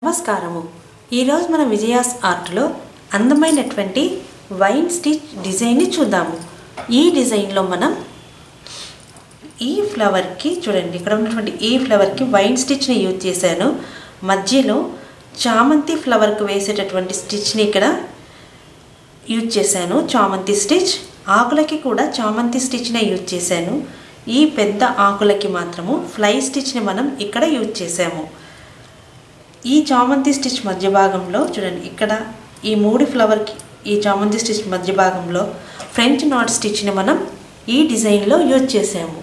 నమస్కారము ఈరోజు మన విజయాస్ ఆర్ట్లో అందమైనటువంటి వైన్ స్టిచ్ డిజైన్ని చూద్దాము ఈ డిజైన్లో మనం ఈ ఫ్లవర్కి చూడండి ఇక్కడ ఉన్నటువంటి ఈ ఫ్లవర్కి వైన్ స్టిచ్ని యూజ్ చేశాను మధ్యలో చామంతి ఫ్లవర్కి వేసేటటువంటి స్టిచ్ని ఇక్కడ యూజ్ చేశాను చామంతి స్టిచ్ ఆకులకి కూడా చామంతి స్టిచ్నే యూజ్ చేశాను ఈ పెద్ద ఆకులకి మాత్రము ఫ్లై స్టిచ్ని మనం ఇక్కడ యూజ్ చేసాము ఈ చామంతి స్టిచ్ మధ్య భాగంలో చూడండి ఇక్కడ ఈ మూడు ఫ్లవర్కి ఈ చామంతి స్టిచ్ మధ్య భాగంలో ఫ్రెంచ్ నాట్ స్టిచ్ని మనం ఈ డిజైన్లో యూజ్ చేసాము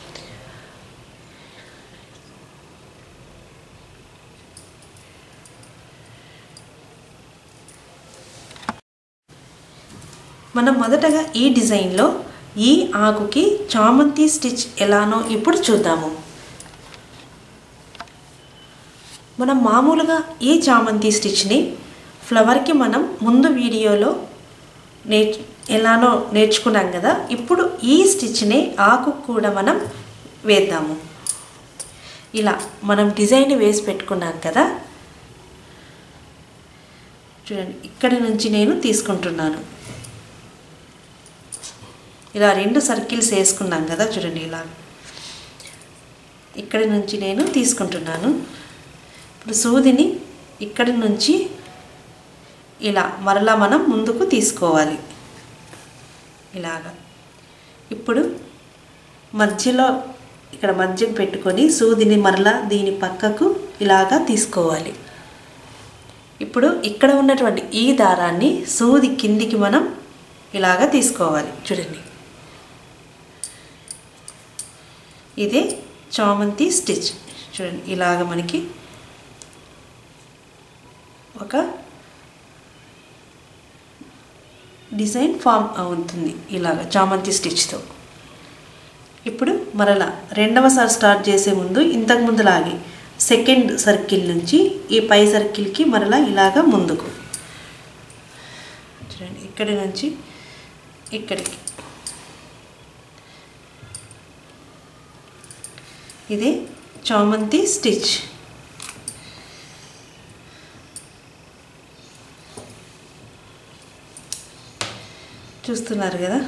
మనం మొదటగా ఈ డిజైన్లో ఈ ఆకుకి చామంతి స్టిచ్ ఎలానో ఇప్పుడు చూద్దాము మనం మామూలుగా ఈ చామంతి స్టిచ్ని ఫ్లవర్కి మనం ముందు వీడియోలో నేర్చు ఎలానో నేర్చుకున్నాం కదా ఇప్పుడు ఈ స్టిచ్ని ఆకు కూడా మనం వేద్దాము ఇలా మనం డిజైన్ వేసి పెట్టుకున్నాం కదా చూడండి ఇక్కడి నుంచి నేను తీసుకుంటున్నాను ఇలా రెండు సర్కిల్స్ వేసుకున్నాం కదా చూడండి ఇలా ఇక్కడి నుంచి నేను తీసుకుంటున్నాను ఇప్పుడు సూదిని ఇక్కడి నుంచి ఇలా మరలా మనం ముందుకు తీసుకోవాలి ఇలాగా ఇప్పుడు మధ్యలో ఇక్కడ మధ్యకు పెట్టుకొని సూదిని మరలా దీని పక్కకు ఇలాగా తీసుకోవాలి ఇప్పుడు ఇక్కడ ఉన్నటువంటి ఈ దారాన్ని సూది కిందికి మనం ఇలాగా తీసుకోవాలి చూడండి ఇదే చామంతి స్టిచ్ చూడండి ఇలాగ మనకి ఒక డిజైన్ ఫామ్ అవుతుంది ఇలాగ చామంతి స్టిచ్తో ఇప్పుడు మరలా రెండవసారి స్టార్ట్ చేసే ముందు ఇంతకు ముందులాగే సెకండ్ సర్కిల్ నుంచి ఈ పై సర్కిల్కి మరలా ఇలాగ ముందుకు చూడండి ఇక్కడి నుంచి ఇక్కడికి ఇది చామంతి స్టిచ్ చూస్తున్నారు కదా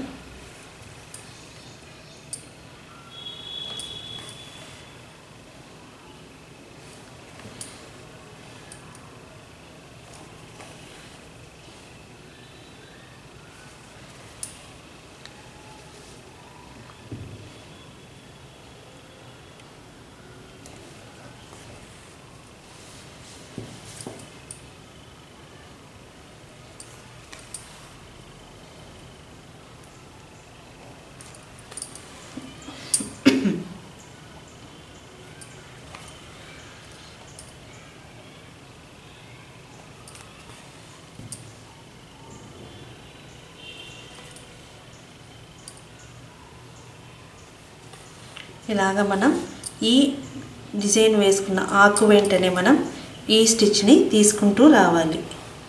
ఇలాగ మనం ఈ డిజైన్ వేసుకున్న ఆకు వెంటనే మనం ఈ స్టిచ్ని తీసుకుంటూ రావాలి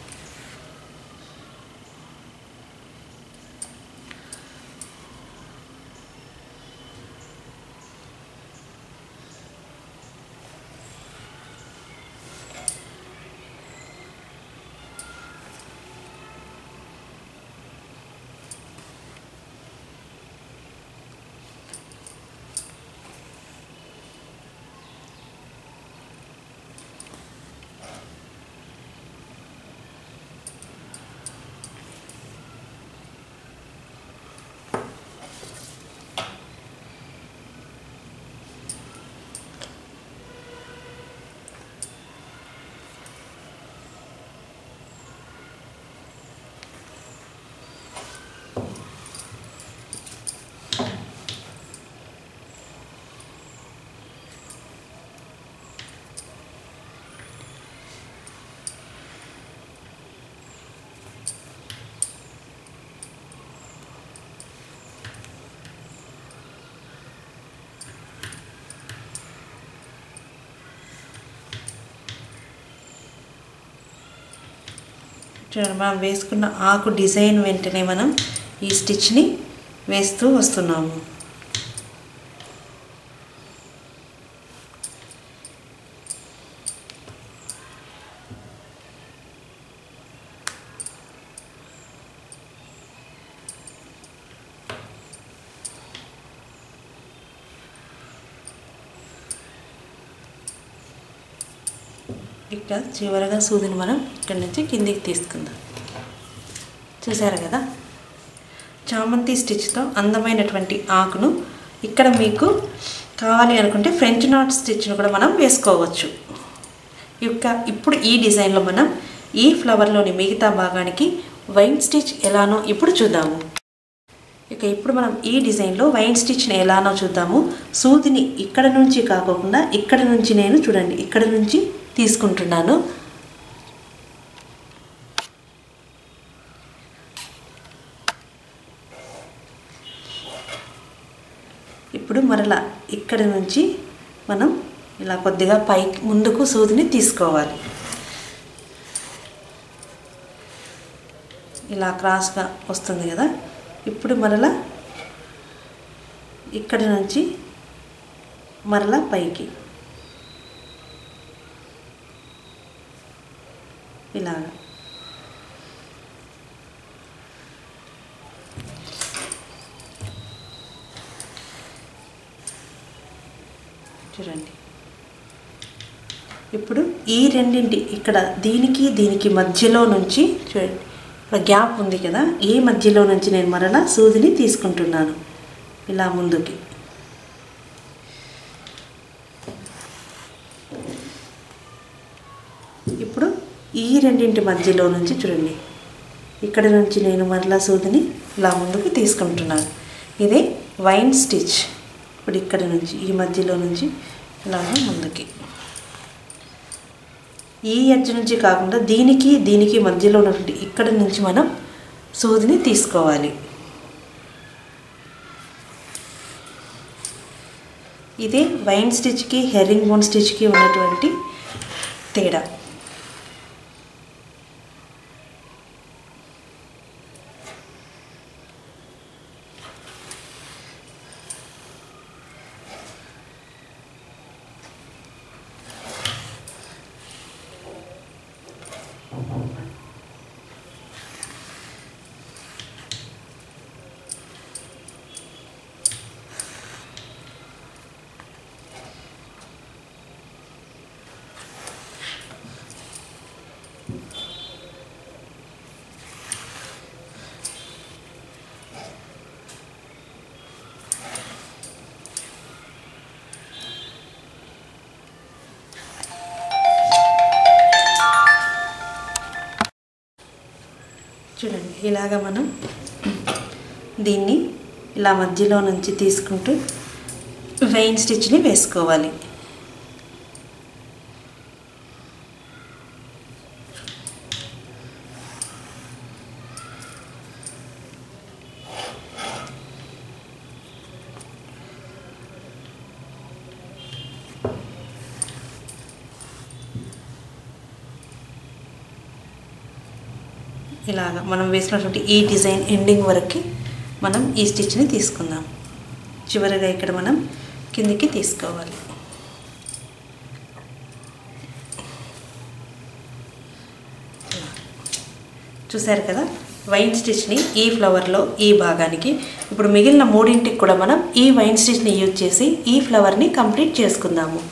చూడండి మనం వేసుకున్న ఆకు డిజైన్ వెంటనే మనం ఈ స్టిచ్ని వేస్తూ వస్తున్నాము ఇక్కడ చివరగా సూదిని మనం ఇక్కడి నుంచి కిందికి తీసుకుందాం చూసారు కదా చామంతి స్టిచ్తో అందమైనటువంటి ఆకును ఇక్కడ మీకు కావాలి అనుకుంటే ఫ్రెంచ్ నాట్ స్టిచ్ను కూడా మనం వేసుకోవచ్చు ఇక ఇప్పుడు ఈ డిజైన్లో మనం ఈ ఫ్లవర్లోని మిగతా భాగానికి వైన్ స్టిచ్ ఎలానో ఇప్పుడు చూద్దాము ఇక ఇప్పుడు మనం ఈ డిజైన్లో వైన్ స్టిచ్ని ఎలానో చూద్దాము సూదిని ఇక్కడ నుంచి కాకుండా ఇక్కడ నుంచి నేను చూడండి ఇక్కడ నుంచి తీసుకుంటున్నాను ఇప్పుడు మరలా ఇక్కడ నుంచి మనం ఇలా కొద్దిగా పైకి ముందుకు సూదిని తీసుకోవాలి ఇలా క్రాస్గా వస్తుంది కదా ఇప్పుడు మరలా ఇక్కడ నుంచి మరలా పైకి ఇలాగా చూడండి ఇప్పుడు ఈ రెండింటి ఇక్కడ దీనికి దీనికి మధ్యలో నుంచి చూడండి ఇక్కడ గ్యాప్ ఉంది కదా ఈ మధ్యలో నుంచి నేను మరలా సూదిని తీసుకుంటున్నాను ఇలా ముందుకి ఇప్పుడు ఈ రెండింటి మధ్యలో నుంచి చూడండి ఇక్కడ నుంచి నేను మరలా సూదిని ఇలా ముందుకు తీసుకుంటున్నాను ఇదే వైన్ స్టిచ్ ఇప్పుడు ఇక్కడ నుంచి ఈ మధ్యలో నుంచి ఇలాగ ముందుకి ఈ ఎడ్జ్ నుంచి కాకుండా దీనికి దీనికి మధ్యలో ఉన్నటువంటి ఇక్కడ నుంచి మనం సూదిని తీసుకోవాలి ఇదే వైన్ స్టిచ్కి హెరింగ్ బోన్ స్టిచ్కి ఉన్నటువంటి తేడా చూడండి ఇలాగ మనం దీన్ని ఇలా మధ్యలో నుంచి తీసుకుంటూ వెయిన్ స్టిచ్ని వేసుకోవాలి ఇలాగ మనం వేసినటువంటి ఈ డిజైన్ ఎండింగ్ వరకు మనం ఈ స్టిచ్ని తీసుకుందాం చివరిగా ఇక్కడ మనం కిందికి తీసుకోవాలి చూసారు కదా వైన్ స్టిచ్ని ఈ ఫ్లవర్లో ఈ భాగానికి ఇప్పుడు మిగిలిన మూడింటికి కూడా మనం ఈ వైన్ స్టిచ్ని యూజ్ చేసి ఈ ఫ్లవర్ని కంప్లీట్ చేసుకుందాము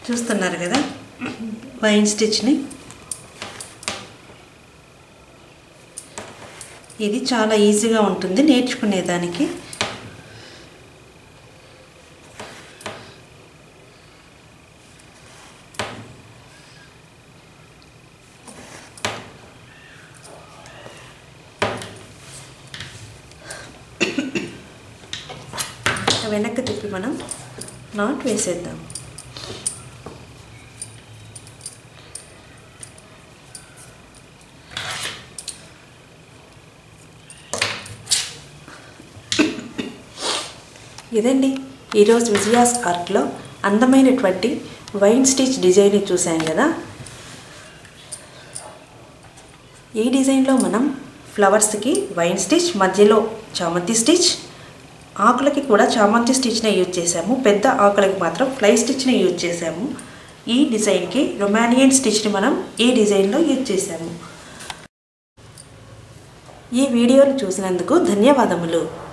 చూస్తున్నారు కదా వైన్ స్టిచ్ని ఇది చాలా ఈజీగా ఉంటుంది నేర్చుకునేదానికి వెనక్కి తిప్పి మనం నాట్ వేసేద్దాం ఇదండి ఈరోజు విజయాస్ ఆర్ట్లో అందమైనటువంటి వైన్ స్టిచ్ డిజైన్ చూసాం కదా ఈ డిజైన్లో మనం ఫ్లవర్స్కి వైన్ స్టిచ్ మధ్యలో చామంతి స్టిచ్ ఆకులకి కూడా చామంతి స్టిచ్నే యూజ్ చేసాము పెద్ద ఆకులకి మాత్రం ఫ్లై స్టిచ్ని యూజ్ చేసాము ఈ డిజైన్కి రొమానియన్ స్టిచ్ని మనం ఈ డిజైన్లో యూజ్ చేసాము ఈ వీడియోను చూసినందుకు ధన్యవాదములు